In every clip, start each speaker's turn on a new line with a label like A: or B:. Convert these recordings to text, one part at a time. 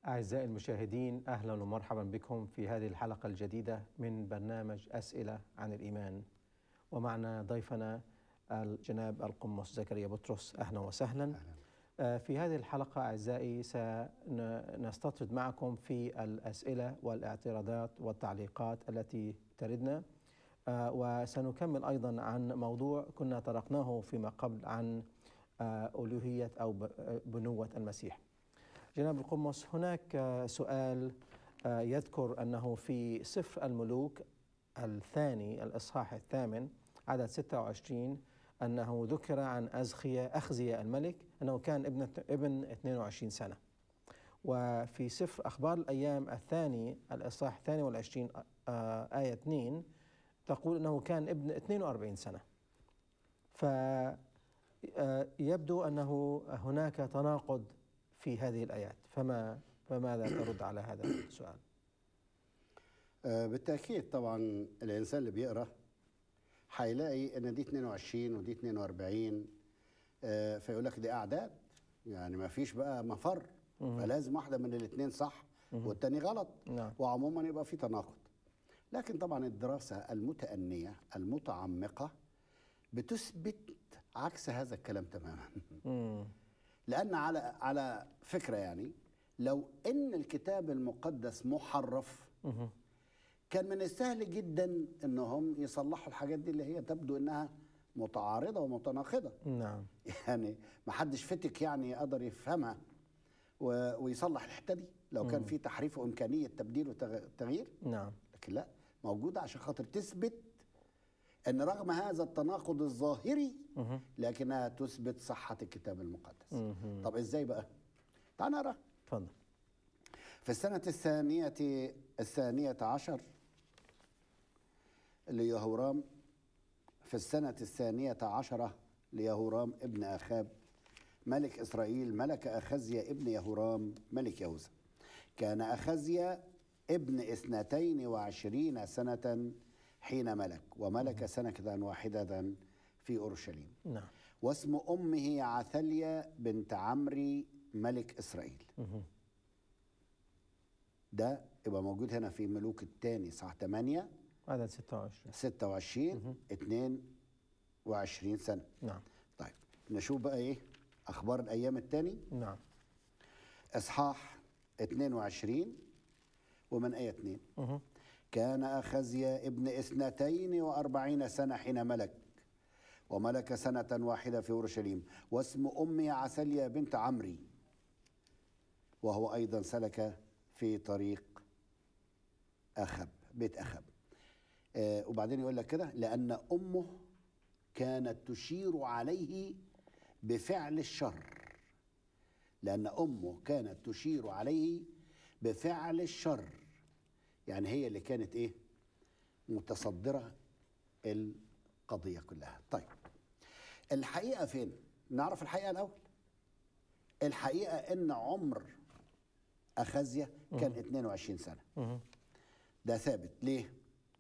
A: أعزائي المشاهدين أهلا ومرحبا بكم في هذه الحلقة الجديدة من برنامج أسئلة عن الإيمان ومعنا ضيفنا الجناب القمص زكريا بطرس أهلا وسهلا أهلا. في هذه الحلقة أعزائي سنستطرد معكم في الأسئلة والاعتراضات والتعليقات التي تردنا وسنكمل أيضا عن موضوع كنا طرقناه فيما قبل عن ألوهية أو بنوة المسيح جناب القمص هناك سؤال يذكر أنه في سفر الملوك الثاني الإصحاح الثامن عدد 26 أنه ذكر عن أزخية أخزية الملك أنه كان ابن ابن 22 سنة وفي سفر أخبار الأيام الثاني الإصحاح الثاني والعشرين آية 2 تقول أنه كان ابن 42 سنة فيبدو أنه هناك تناقض في هذه الآيات فما فماذا ترد على هذا السؤال
B: بالتأكيد طبعا الإنسان اللي بيقرأ هيلاقي ان دي 22 ودي 42 آه فيقول لك دي اعداد يعني ما فيش بقى مفر مم. فلازم واحده من الاثنين صح والتاني غلط
A: نعم.
B: وعموما يبقى في تناقض لكن طبعا الدراسه المتأنيه المتعمقه بتثبت عكس هذا الكلام تماما
A: مم.
B: لان على على فكره يعني لو ان الكتاب المقدس محرف
A: مم.
B: كان من السهل جدا انهم يصلحوا الحاجات دي اللي هي تبدو انها متعارضه ومتناقضه
A: نعم
B: يعني ما حدش فتك يعني قدر يفهمها و... ويصلح الحته دي لو كان في تحريف وامكانيه تبديل وتغيير
A: نعم
B: لكن لا موجوده عشان خاطر تثبت ان رغم هذا التناقض الظاهري
A: مم.
B: لكنها تثبت صحه الكتاب المقدس
A: مم.
B: طب ازاي بقى تعال نقرا
A: تفضل
B: في السنة الثانية الثانية عشر ليهورام في السنة الثانية عشرة ليهورام ابن أخاب ملك إسرائيل ملك أخزيا ابن يهورام ملك يهوذا كان أخزيا ابن اثنتين وعشرين سنة حين ملك وملك سنة واحدة في أورشليم
A: نعم
B: واسم أمه عثليا بنت عمري ملك إسرائيل
A: مم.
B: ده يبقى موجود هنا في ملوك الثاني صح 8
A: عدد 26
B: 26 22 سنة
A: نعم
B: طيب نشوف بقى ايه اخبار الايام الثاني
A: نعم
B: اصحاح 22 ومن ايه 2
A: مم.
B: كان اخزيا ابن اثنتين واربعين سنة حين ملك وملك سنة واحدة في اورشليم واسم امي عسليا بنت عمري وهو ايضا سلك في طريق أخب بيت أخب آه وبعدين يقول لك كده لأن أمه كانت تشير عليه بفعل الشر لأن أمه كانت تشير عليه بفعل الشر يعني هي اللي كانت إيه متصدرة القضية كلها طيب الحقيقة فين نعرف الحقيقة الأول الحقيقة إن عمر أخزيا كان 22 سنة
A: مم.
B: ده ثابت ليه؟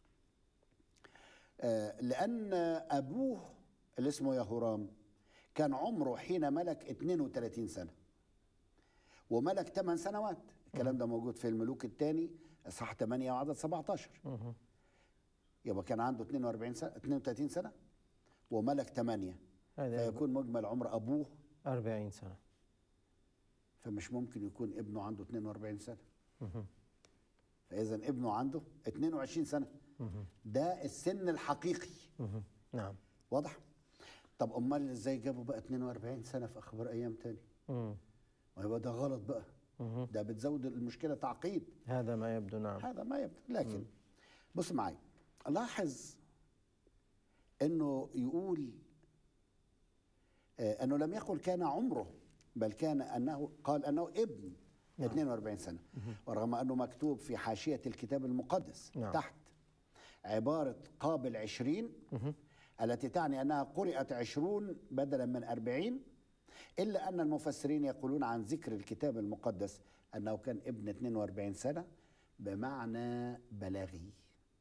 B: آه لأن أبوه اللي اسمه يهورام كان عمره حين ملك 32 سنة وملك 8 سنوات الكلام ده موجود في الملوك الثاني اصحاح 8 وعدد 17
A: مم.
B: يبقى كان عنده 42 سنة 32 سنة وملك 8
A: هذا
B: فيكون مجمل عمر أبوه
A: 40 سنة
B: فمش ممكن يكون ابنه عنده 42 سنة
A: مم.
B: فإذا ابنه عنده 22 سنة
A: مم.
B: ده السن الحقيقي
A: مم. نعم
B: واضح؟ طب أمال إزاي جابوا بقى 42 سنة في أخبار أيام تاني؟
A: مم.
B: ما يبقى ده غلط بقى
A: مم.
B: ده بتزود المشكلة تعقيد
A: هذا ما يبدو نعم
B: هذا ما يبدو لكن بص معي لاحظ انه يقول آه انه لم يقل كان عمره بل كان انه قال انه ابن 42 سنه ورغم انه مكتوب في حاشيه الكتاب المقدس
A: نعم.
B: تحت عباره قابل عشرين التي تعني انها قرات عشرون بدلا من أربعين الا ان المفسرين يقولون عن ذكر الكتاب المقدس انه كان ابن 42 سنه بمعنى بلاغي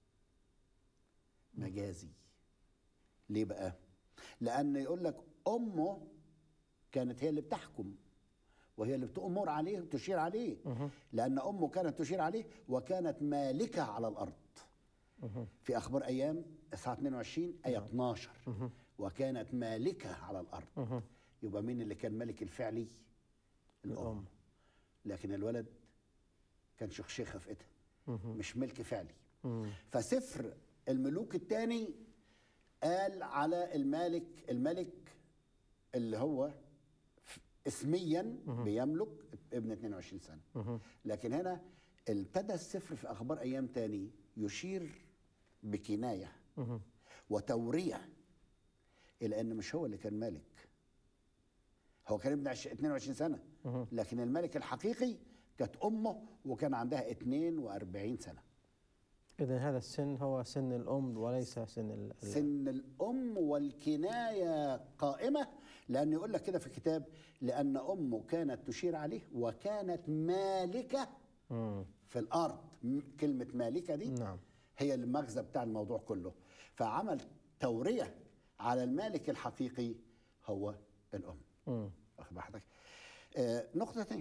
B: مجازي ليه بقى لان يقول لك امه كانت هي اللي بتحكم وهي اللي بتأمر عليه وتشير عليه لأن أمه كانت تشير عليه وكانت مالكة على الأرض في أخبار أيام إصحاح 22 آية 12 وكانت مالكة على الأرض يبقى مين اللي كان ملك الفعلي؟ الأم لكن الولد كان شخشيخة في إيدها مش ملك فعلي فسفر الملوك الثاني قال على المالك الملك اللي هو ف- اسميا بيملك ابن 22 سنه لكن هنا ابتدى السفر في اخبار ايام تاني يشير بكنايه وتوريه الى ان مش هو اللي كان مالك هو كان ابن عش- 22 سنه لكن الملك الحقيقي كانت امه وكان عندها 42 سنه
A: إذا هذا السن هو سن الأم وليس سن ال ال-
B: سن الأم والكناية قائمة لأن يقول لك كده في الكتاب لأن أمه كانت تشير عليه وكانت مالكة
A: مم.
B: في الأرض م- كلمة مالكة دي
A: نعم
B: هي المغزى بتاع الموضوع كله فعمل تورية على المالك الحقيقي هو الأم
A: مم.
B: واخد بال حضرتك آه نقطة تانية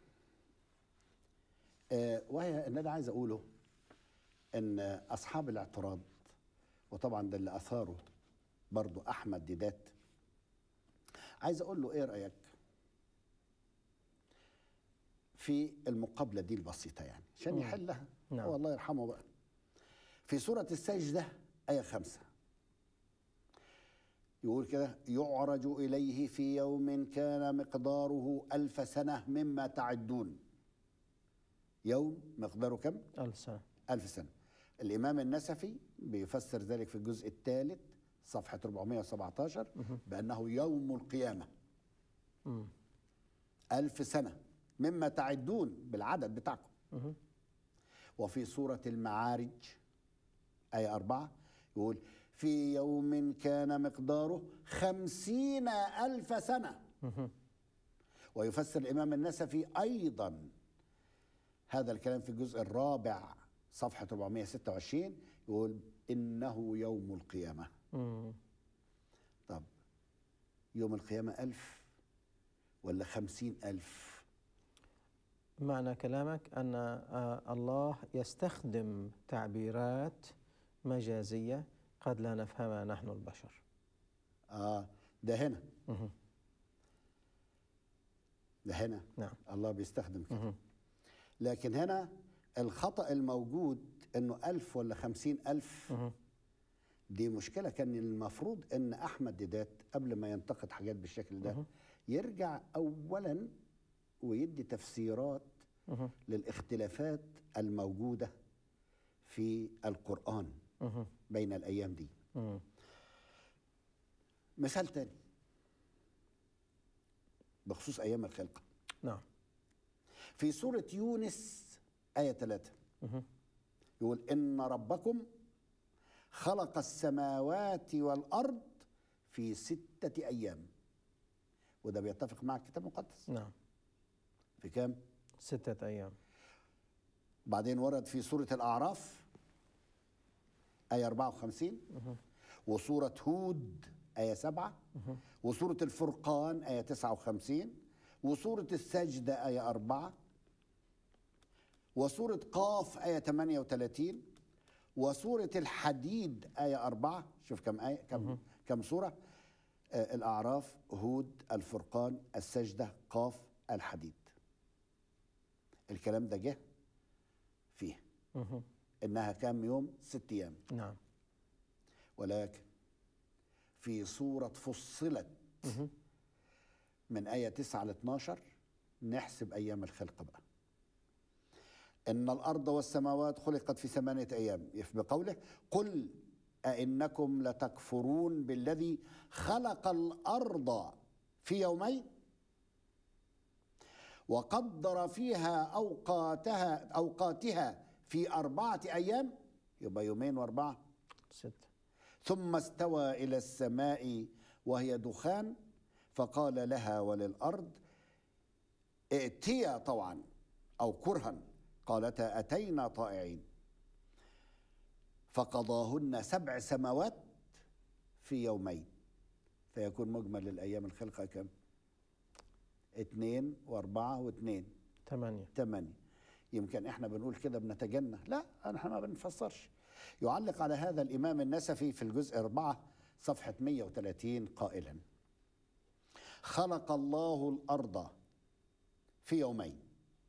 B: آه وهي ان انا عايز اقوله ان اصحاب الاعتراض وطبعا ده اللي اثاره برضو احمد ديدات عايز اقول له ايه رايك في المقابله دي البسيطه يعني عشان يحلها
A: نعم.
B: هو الله يرحمه بقى في سوره السجده ايه خمسة يقول كده يعرج إليه في يوم كان مقداره ألف سنة مما تعدون يوم مقداره كم؟
A: ألف سنة
B: ألف سنة الإمام النسفي بيفسر ذلك في الجزء الثالث صفحة 417 بأنه يوم القيامة
A: مم.
B: ألف سنة مما تعدون بالعدد بتاعكم وفي سورة المعارج آية أربعة يقول في يوم كان مقداره خمسين ألف سنة ويفسر الإمام النسفي أيضا هذا الكلام في الجزء الرابع صفحة 426 يقول إنه يوم القيامة
A: مم.
B: طب يوم القيامة ألف ولا خمسين ألف
A: معنى كلامك أن آه، الله يستخدم تعبيرات مجازية قد لا نفهمها نحن البشر
B: آه ده هنا
A: مهم.
B: ده هنا
A: نعم
B: الله بيستخدم كده
A: مهم.
B: لكن هنا الخطأ الموجود انه ألف ولا خمسين ألف
A: مهم.
B: دي مشكلة كان المفروض ان احمد ديدات قبل ما ينتقد حاجات بالشكل ده يرجع اولا ويدي تفسيرات
A: مهم.
B: للاختلافات الموجودة في القرآن
A: مهم.
B: بين الايام دي
A: مم.
B: مثال تاني بخصوص ايام الخلقة
A: نعم
B: في سورة يونس آية ثلاثة
A: مهم.
B: يقول إن ربكم خلق السماوات والأرض في ستة أيام وده بيتفق مع الكتاب المقدس
A: نعم
B: في كام؟
A: ستة أيام
B: بعدين ورد في سورة الأعراف آية 54 وسورة هود آية 7 وسورة الفرقان آية 59 وسورة السجدة آية 4 وسورة قاف آية 38 وسورة الحديد آية 4 شوف كم آية كم كم سورة آه الأعراف هود الفرقان السجدة قاف الحديد الكلام ده جه فيه
A: مهم.
B: انها كام يوم ست ايام
A: نعم
B: ولكن في سورة فصلت من آية 9 ل 12 نحسب أيام الخلق بقى إن الأرض والسماوات خلقت في ثمانية أيام بقوله قل أئنكم لتكفرون بالذي خلق الأرض في يومين وقدر فيها أوقاتها أوقاتها في أربعة أيام يبقى يومين وأربعة
A: ستة
B: ثم استوى الى السماء وهي دخان فقال لها وللارض ائتيا طوعا او كرها قالتا اتينا طائعين فقضاهن سبع سماوات في يومين فيكون مجمل الايام الخلقه كم اتنين واربعة واتنين
A: ثمانية
B: ثمانية يمكن احنا بنقول كده بنتجنى لا احنا ما بنفسرش يعلق على هذا الامام النسفي في الجزء أربعة صفحة 130 قائلا خلق الله الأرض في يومين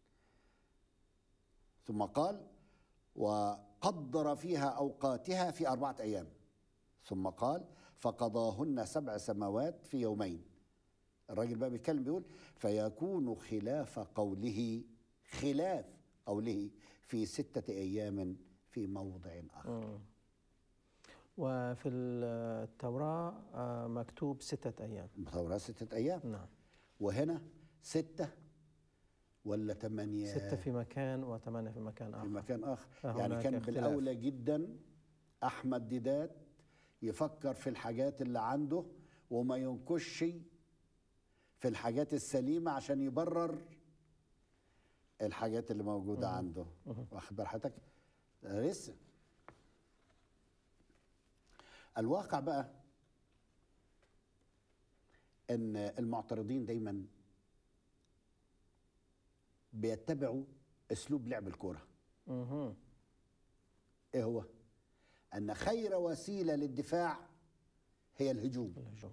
B: ثم قال وقدر فيها أوقاتها في أربعة أيام ثم قال فقضاهن سبع سماوات في يومين الراجل بقى بيتكلم بيقول فيكون خلاف قوله خلاف قوله في ستة أيام في موضع آخر
A: مم. وفي التوراة آه، مكتوب ستة أيام
B: التوراة ستة أيام
A: نعم
B: وهنا ستة ولا ثمانية
A: ستة في مكان وثمانية في مكان
B: في
A: آخر
B: مكان آخر
A: فهناك
B: يعني كان
A: اختلاف.
B: بالأولى جدا أحمد ديدات يفكر في الحاجات اللي عنده وما ينكش في الحاجات السليمة عشان يبرر الحاجات اللي موجودة عنده واخد بال حضرتك ده لسه الواقع بقى ان المعترضين دايما بيتبعوا اسلوب لعب الكوره
A: مهم.
B: ايه هو ان خير وسيله للدفاع هي الهجوم
A: الهجوم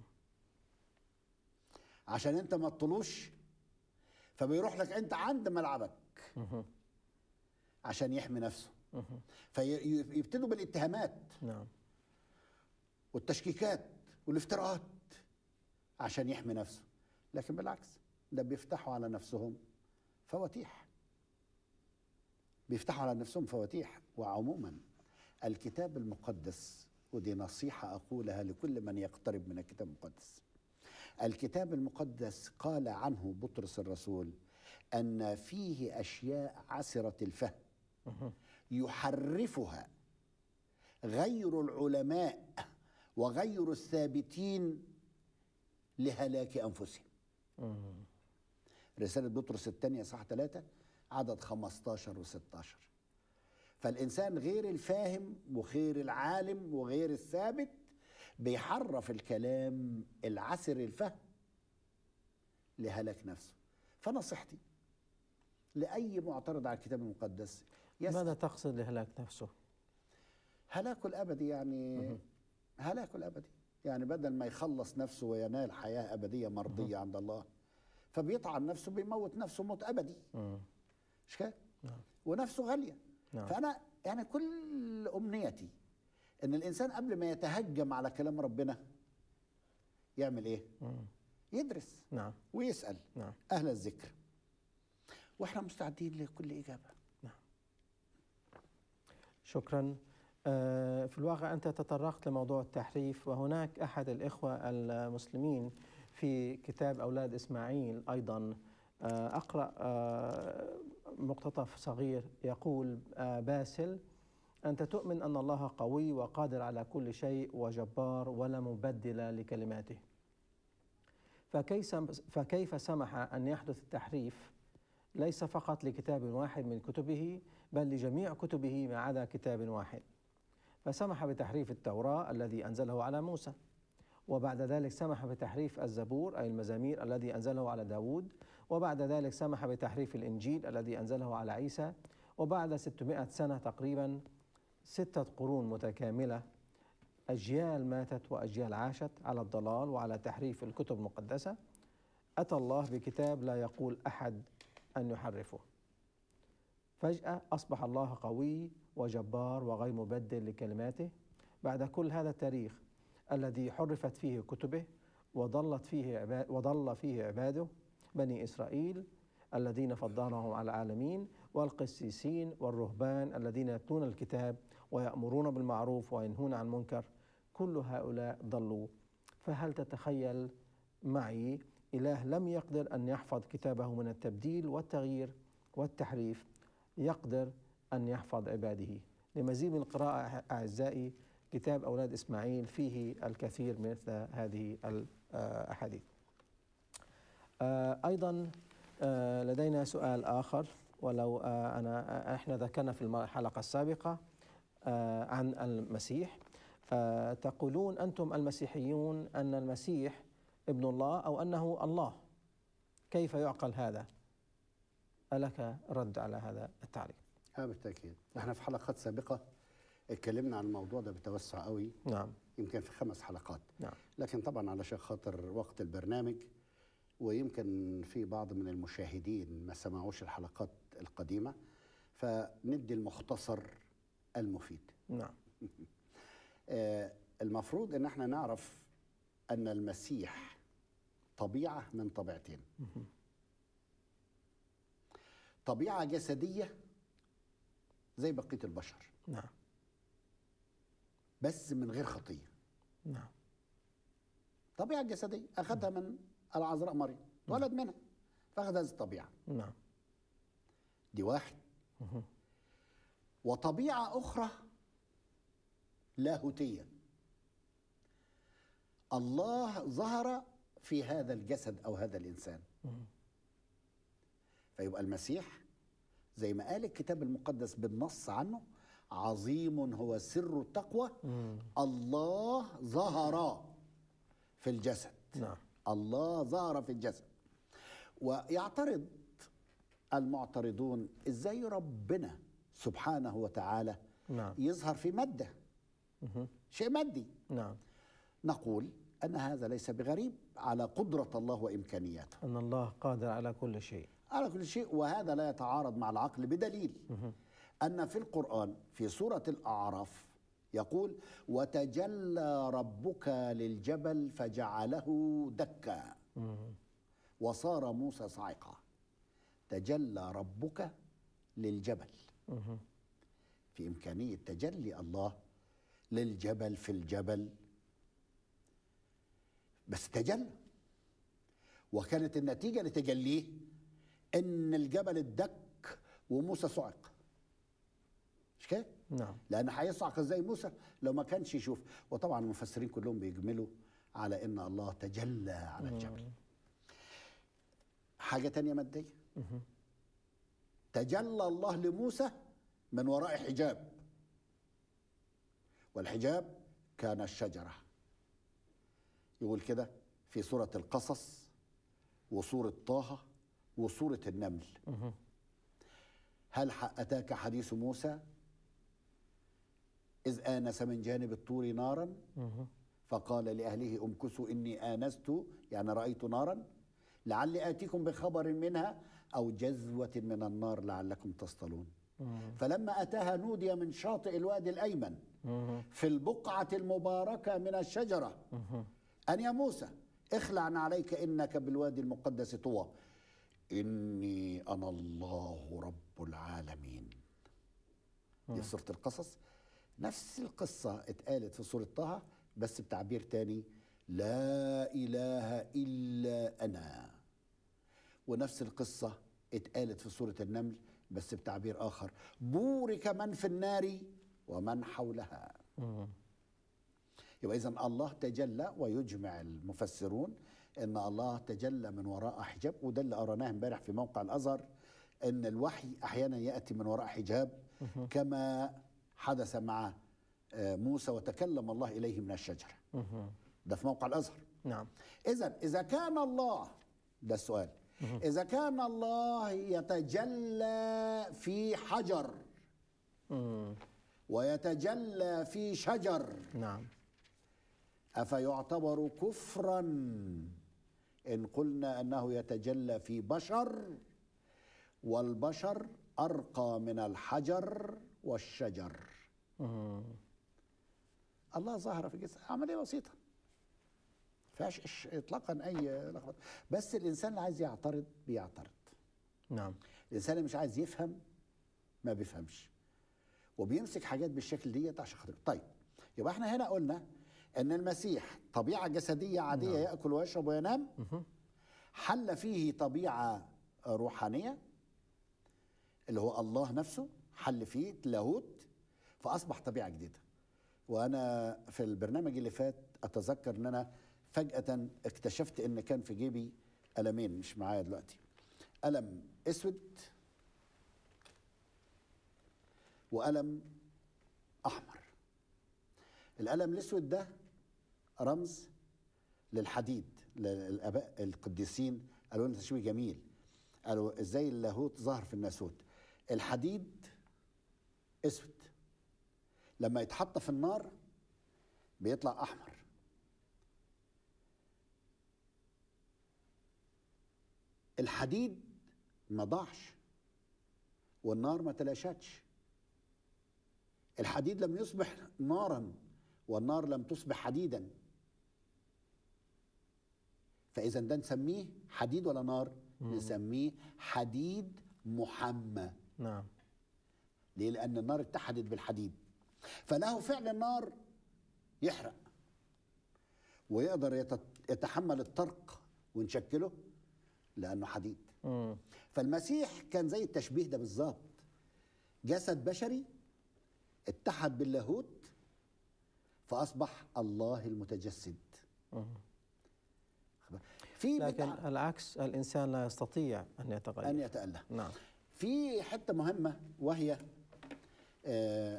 B: عشان انت ما تطلوش فبيروح لك انت عند ملعبك
A: مهم.
B: عشان يحمي نفسه
A: مهم.
B: فيبتدوا بالاتهامات
A: نعم
B: والتشكيكات والافتراءات عشان يحمي نفسه لكن بالعكس ده بيفتحوا على نفسهم فواتيح بيفتحوا على نفسهم فواتيح وعموما الكتاب المقدس ودي نصيحة أقولها لكل من يقترب من الكتاب المقدس الكتاب المقدس قال عنه بطرس الرسول أن فيه أشياء عسرة الفهم
A: مهم.
B: يحرفها غير العلماء وغير الثابتين لهلاك انفسهم.
A: مهم.
B: رساله بطرس الثانيه صح ثلاثة عدد 15 و16. فالانسان غير الفاهم وغير العالم وغير الثابت بيحرف الكلام العسر الفهم لهلاك نفسه. فنصيحتي لاي معترض على الكتاب المقدس يسأل
A: ماذا تقصد لهلاك نفسه؟
B: هلاكه الابدي يعني هلاكه الابدي يعني بدل ما يخلص نفسه وينال حياه ابديه مرضيه عند الله فبيطعن نفسه بيموت نفسه موت ابدي
A: مم.
B: مش كده؟
A: نعم
B: ونفسه غاليه
A: نعم
B: فانا يعني كل امنيتي ان الانسان قبل ما يتهجم على كلام ربنا يعمل ايه؟
A: مم.
B: يدرس
A: نعم
B: ويسال
A: نعم
B: اهل الذكر واحنا مستعدين لكل اجابه
A: شكرا آه، في الواقع أنت تطرقت لموضوع التحريف وهناك أحد الإخوة المسلمين في كتاب أولاد إسماعيل أيضا آه، أقرأ آه، مقتطف صغير يقول آه، باسل أنت تؤمن أن الله قوي وقادر على كل شيء وجبار ولا مبدل لكلماته فكيف فكيف سمح أن يحدث التحريف ليس فقط لكتاب واحد من كتبه بل لجميع كتبه ما عدا كتاب واحد فسمح بتحريف التوراة الذي أنزله على موسى وبعد ذلك سمح بتحريف الزبور أي المزامير الذي أنزله على داود وبعد ذلك سمح بتحريف الإنجيل الذي أنزله على عيسى وبعد 600 سنة تقريبا ستة قرون متكاملة أجيال ماتت وأجيال عاشت على الضلال وعلى تحريف الكتب المقدسة أتى الله بكتاب لا يقول أحد أن يحرفه فجأة أصبح الله قوي وجبار وغير مبدل لكلماته بعد كل هذا التاريخ الذي حرفت فيه كتبه وضلت فيه عباد وضل فيه عباده بني إسرائيل الذين فضلهم على العالمين والقسيسين والرهبان الذين يتلون الكتاب ويأمرون بالمعروف وينهون عن المنكر كل هؤلاء ضلوا فهل تتخيل معي إله لم يقدر أن يحفظ كتابه من التبديل والتغيير والتحريف يقدر أن يحفظ عباده لمزيد من القراءة أعزائي كتاب أولاد إسماعيل فيه الكثير من مثل هذه الأحاديث آه، أيضا آه، لدينا سؤال آخر ولو آه، أنا إحنا ذكرنا في الحلقة السابقة آه، عن المسيح آه، تقولون أنتم المسيحيون أن المسيح ابن الله أو أنه الله كيف يعقل هذا ألك رد على هذا التعريف
B: اه بالتاكيد احنا في حلقات سابقه اتكلمنا عن الموضوع ده بتوسع قوي
A: نعم
B: يمكن في خمس حلقات
A: نعم
B: لكن طبعا علشان خاطر وقت البرنامج ويمكن في بعض من المشاهدين ما سمعوش الحلقات القديمه فندي المختصر المفيد
A: نعم
B: آه، المفروض ان احنا نعرف ان المسيح طبيعه من طبيعتين طبيعه جسديه زي بقيه البشر
A: نعم
B: بس من غير خطيه
A: نعم
B: طبيعه جسديه اخذها من العذراء مريم ولد منها فاخذ هذه الطبيعه
A: نعم
B: دي واحد وطبيعه اخرى لاهوتيه الله ظهر في هذا الجسد او هذا الانسان فيبقى المسيح زي ما قال الكتاب المقدس بالنص عنه عظيم هو سر التقوى الله ظهر في الجسد
A: نعم
B: الله ظهر في الجسد ويعترض المعترضون ازاي ربنا سبحانه وتعالى
A: نعم
B: يظهر في ماده شيء مادي
A: نعم
B: نقول ان هذا ليس بغريب على قدره الله وامكانياته
A: أن الله قادر على كل شيء
B: على كل شيء وهذا لا يتعارض مع العقل بدليل ان في القران في سوره الاعراف يقول وتجلى ربك للجبل فجعله دكا وصار موسى صاعقا تجلى ربك للجبل في امكانيه تجلي الله للجبل في الجبل بس تجلى وكانت النتيجه لتجليه ان الجبل اتدك وموسى صعق مش كده؟
A: نعم
B: لان هيصعق ازاي موسى لو ما كانش يشوف وطبعا المفسرين كلهم بيجملوا على ان الله تجلى على الجبل حاجه تانية ماديه تجلى الله لموسى من وراء حجاب والحجاب كان الشجره يقول كده في سوره القصص وسوره طه وسوره النمل هل ح- اتاك حديث موسى إذ آنس من جانب الطور نارا فقال لأهله امكثوا إني آنست يعني رأيت نارا لعلي آتيكم بخبر منها أو جذوة من النار لعلكم تصطلون فلما أتاها نودي من شاطئ الوادي الأيمن في البقعة المباركة من الشجرة أن يا موسى اخلع عليك إنك بالوادي المقدس طوى إني أنا الله رب العالمين دي في سورة القصص نفس القصة اتقالت في سورة طه بس بتعبير تاني لا إله إلا أنا ونفس القصة اتقالت في سورة النمل بس بتعبير آخر بورك من في النار ومن حولها يبقى إذا الله تجلى ويجمع المفسرون ان الله تجلى من وراء حجاب وده اللي قرناه امبارح في موقع الازهر ان الوحي احيانا ياتي من وراء حجاب كما حدث مع آه، موسى وتكلم الله اليه من الشجره ده في موقع الازهر
A: نعم
B: اذا اذا كان الله ده السؤال اذا كان الله يتجلى في حجر ويتجلى في شجر
A: نعم
B: أفيعتبر كفرا إن قلنا أنه يتجلى في بشر والبشر أرقى من الحجر والشجر الله ظهر في جسد عملية بسيطة فيهاش إش- إطلاقا أي لخبطة بس الإنسان اللي عايز يعترض بيعترض
A: نعم
B: الإنسان اللي مش عايز يفهم ما بيفهمش وبيمسك حاجات بالشكل ديت عشان خاطر طيب يبقى احنا هنا قلنا ان المسيح طبيعه جسديه عاديه نعم. ياكل ويشرب وينام حل فيه طبيعه روحانيه اللي هو الله نفسه حل فيه لاهوت فاصبح طبيعه جديده وانا في البرنامج اللي فات اتذكر ان انا فجاه اكتشفت ان كان في جيبي قلمين مش معايا دلوقتي قلم اسود وقلم احمر القلم الاسود ده رمز للحديد للاباء القديسين قالوا لنا تشبيه جميل قالوا ازاي اللاهوت ظهر في الناسوت الحديد اسود لما يتحط في النار بيطلع احمر الحديد ما ضاعش والنار ما تلاشتش الحديد لم يصبح نارا والنار لم تصبح حديدا فاذا ده نسميه حديد ولا نار نسميه حديد محمى
A: نعم
B: ليه لان النار اتحدت بالحديد فله فعل النار يحرق ويقدر يتت- يتحمل الطرق ونشكله لانه حديد
A: مم.
B: فالمسيح كان زي التشبيه ده بالظبط جسد بشري اتحد باللاهوت فاصبح الله المتجسد
A: مم.
B: في
A: لكن
B: بدعة
A: العكس الإنسان لا يستطيع أن يتغير
B: ان يتأله
A: نعم
B: في حته مهمه وهي آه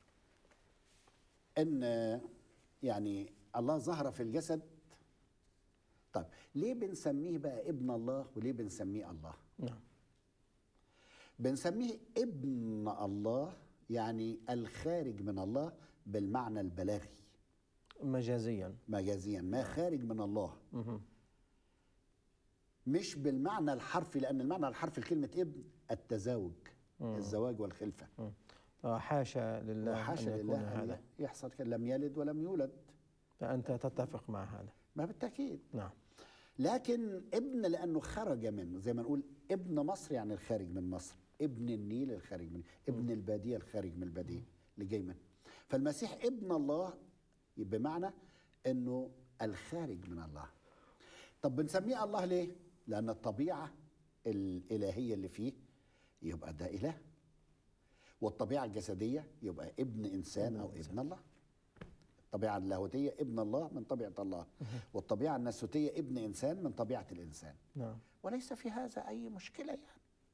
B: ان آه، يعني الله ظهر في الجسد طيب ليه بنسميه بقى ابن الله وليه بنسميه الله
A: نعم
B: بنسميه ابن الله يعني الخارج من الله بالمعنى البلاغي
A: مجازيا
B: مجازيا ما خارج من الله
A: مهم.
B: مش بالمعنى الحرفي لان المعنى الحرفي لكلمه ابن التزاوج الزواج والخلفه
A: مم. آه، حاشا لله
B: وحاشا
A: أن يكون
B: لله
A: هذا
B: أن يحصل كده لم يلد ولم يولد
A: فأنت تتفق مع هذا
B: ما بالتاكيد
A: نعم
B: لكن ابن لانه خرج من زي ما نقول ابن مصر يعني الخارج من مصر ابن النيل الخارج من ابن الباديه الخارج من الباديه اللي جاي منه فالمسيح ابن الله بمعنى انه الخارج من الله طب بنسميه الله ليه لان الطبيعه الالهيه اللي فيه يبقى ده اله والطبيعه الجسديه يبقى ابن انسان او ابن الله الطبيعه اللاهوتيه ابن الله من طبيعه الله والطبيعه الناسوتيه ابن انسان من طبيعه الانسان
A: نعم
B: وليس في هذا اي مشكله يعني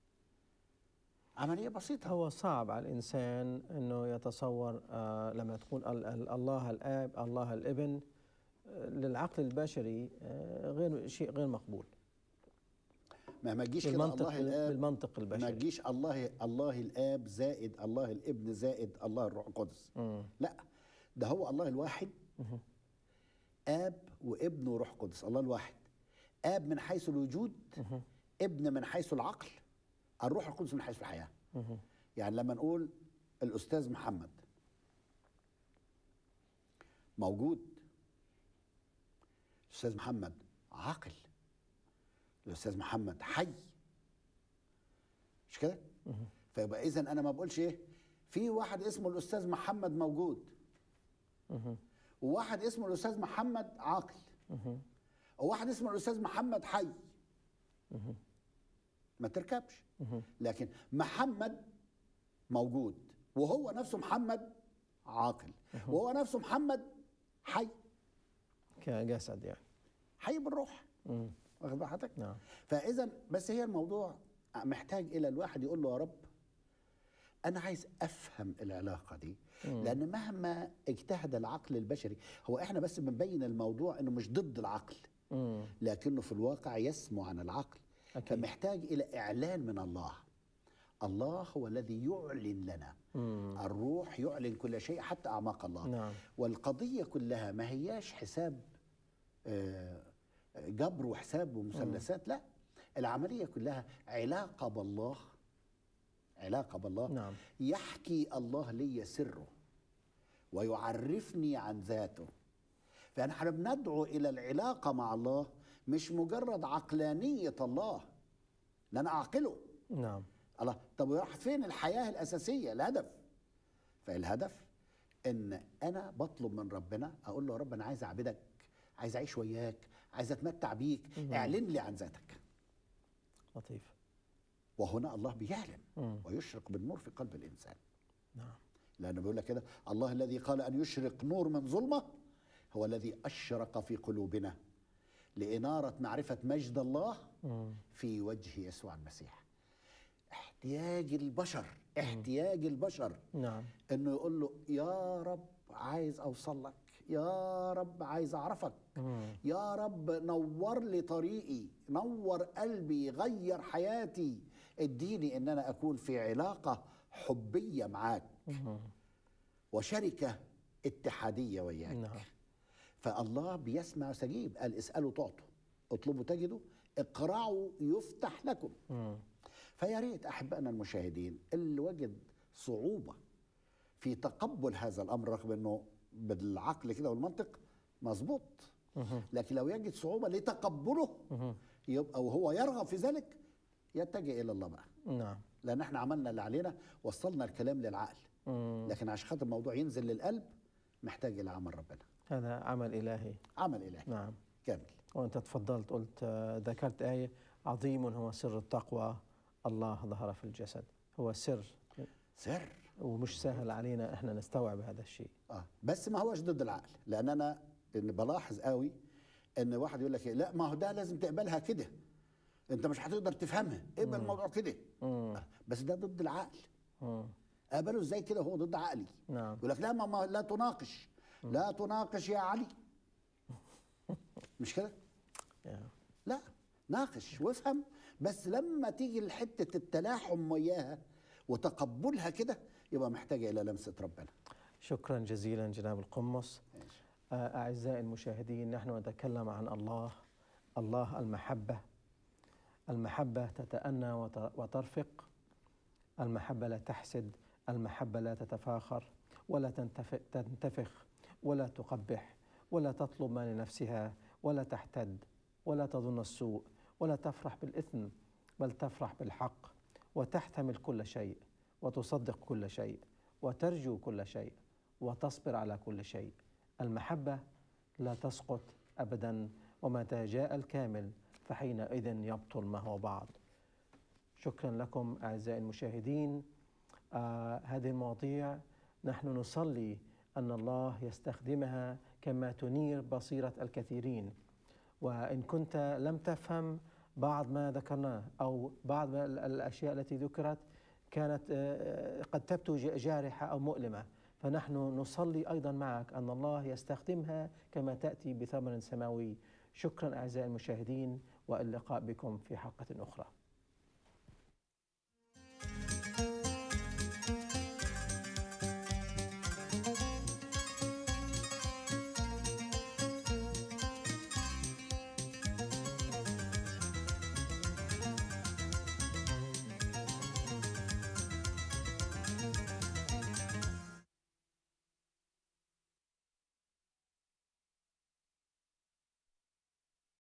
B: عمليه بسيطه
A: هو صعب على الإنسان أنه يتصور آه لما تقول ال- ال- الله الآب الله الابن آه للعقل البشري آه غير شيء غير مقبول
B: ما ما تجيش كده
A: بالمنطق
B: الله الاب
A: بالمنطق
B: ما
A: البشري
B: تجيش الله الله الاب زائد الله الابن زائد الله الروح القدس
A: مم.
B: لا ده هو الله الواحد اب وابن وروح قدس الله الواحد اب من حيث الوجود ابن من حيث العقل الروح القدس من حيث الحياه
A: مهم.
B: يعني لما نقول الاستاذ محمد موجود الاستاذ محمد عاقل الاستاذ محمد حي مش كده فيبقى اذا انا ما بقولش ايه في واحد اسمه الاستاذ محمد موجود
A: مهم.
B: وواحد اسمه الاستاذ محمد عاقل
A: مهم.
B: وواحد اسمه الاستاذ محمد حي ما تركبش
A: مهم.
B: لكن محمد موجود وهو نفسه محمد عاقل وهو نفسه محمد حي
A: كجسد يعني
B: حي بالروح
A: مم.
B: واخد بال حضرتك
A: نعم
B: فاذا بس هي الموضوع محتاج الى الواحد يقول له يا رب انا عايز افهم العلاقه دي لان مهما اجتهد العقل البشري هو احنا بس بنبين الموضوع انه مش ضد العقل
A: مم.
B: لكنه في الواقع يسمو عن العقل
A: أكيد.
B: فمحتاج الى اعلان من الله الله هو الذي يعلن لنا
A: مم.
B: الروح يعلن كل شيء حتى اعماق الله
A: نعم
B: والقضيه كلها ما هياش حساب آه، جبر وحساب ومثلثات لا العمليه كلها علاقه بالله علاقه بالله
A: نعم
B: يحكي الله لي سره ويعرفني عن ذاته فنحن بندعو الى العلاقه مع الله مش مجرد عقلانيه الله ان انا اعقله
A: نعم
B: الله طب وراح فين الحياه الاساسيه الهدف فالهدف ان انا بطلب من ربنا اقول له يا رب انا عايز اعبدك عايز اعيش وياك عايز اتمتع بيك اعلن لي عن ذاتك
A: لطيف
B: وهنا الله بيعلن
A: مم.
B: ويشرق بالنور في قلب الانسان
A: نعم
B: لأنه بيقول لك كده الله الذي قال أن يشرق نور من ظلمة هو الذي أشرق في قلوبنا لإنارة معرفة مجد الله
A: مم.
B: في وجه يسوع المسيح احتياج البشر احتياج البشر
A: نعم
B: انه يقول له يا رب عايز اوصل لك يا رب عايز اعرفك
A: مم.
B: يا رب نور لي طريقي نور قلبي غير حياتي اديني ان انا اكون في علاقه حبيه معاك
A: مم.
B: وشركه اتحاديه وياك
A: نعم
B: فالله بيسمع ويستجيب قال اسالوا تعطوا اطلبوا تجدوا اقرعوا يفتح لكم
A: مم.
B: فيا ريت احبائنا المشاهدين اللي وجد صعوبه في تقبل هذا الامر رغم انه بالعقل كده والمنطق مظبوط
A: مهم.
B: لكن لو يجد صعوبه لتقبله
A: مهم.
B: يبقى وهو يرغب في ذلك يتجه الى الله بقى
A: نعم
B: لان احنا عملنا اللي علينا وصلنا الكلام للعقل
A: مم.
B: لكن عشان خاطر الموضوع ينزل للقلب محتاج الى عمل ربنا
A: هذا عمل إلهي
B: عمل الهي
A: نعم
B: كامل
A: وأنت تفضلت قلت آه، ذكرت آية عظيم هو سر التقوى الله ظهر في الجسد هو سر
B: سر
A: ومش سهل علينا احنا نستوعب هذا الشيء
B: اه بس ما هوش ضد العقل لان انا إن بلاحظ قوي ان واحد يقول لك إيه، لا ما هو ده لازم تقبلها كده انت مش هتقدر تفهمها اقبل الموضوع كده
A: مم.
B: آه، بس ده ضد العقل
A: مم.
B: اقبله ازاي كده وهو ضد عقلي
A: نعم
B: يقول لك لا ما ما لا تناقش لا تناقش يا علي مش كده
A: يا.
B: لا ناقش وافهم بس لما تيجي لحته التلاحم وياها وتقبلها كده يبقى محتاجه الى لمسه ربنا
A: شكرا جزيلا جناب القمص آه، أعزائي المشاهدين نحن نتكلم عن الله الله المحبة المحبة تتأنى وت- وترفق المحبة لا تحسد المحبة لا تتفاخر ولا تنتف- تنتفخ ولا تقبح ولا تطلب ما لنفسها ولا تحتد ولا تظن السوء ولا تفرح بالإثم بل تفرح بالحق وتحتمل كل شيء وتصدق كل شيء وترجو كل شيء وتصبر على كل شيء المحبة لا تسقط أبدا ومتى جاء الكامل فحينئذ يبطل ما هو بعض شكرا لكم أعزائي المشاهدين آه هذه المواضيع نحن نصلي أن الله يستخدمها كما تنير بصيرة الكثيرين وإن كنت لم تفهم بعض ما ذكرناه أو بعض ما ال- الأشياء التي ذكرت كانت آه، قد تبدو ج- جارحة أو مؤلمة فنحن نصلي أيضا معك أن الله يستخدمها كما تأتي بثمن سماوي شكرا أعزائي المشاهدين واللقاء بكم في حلقة أخرى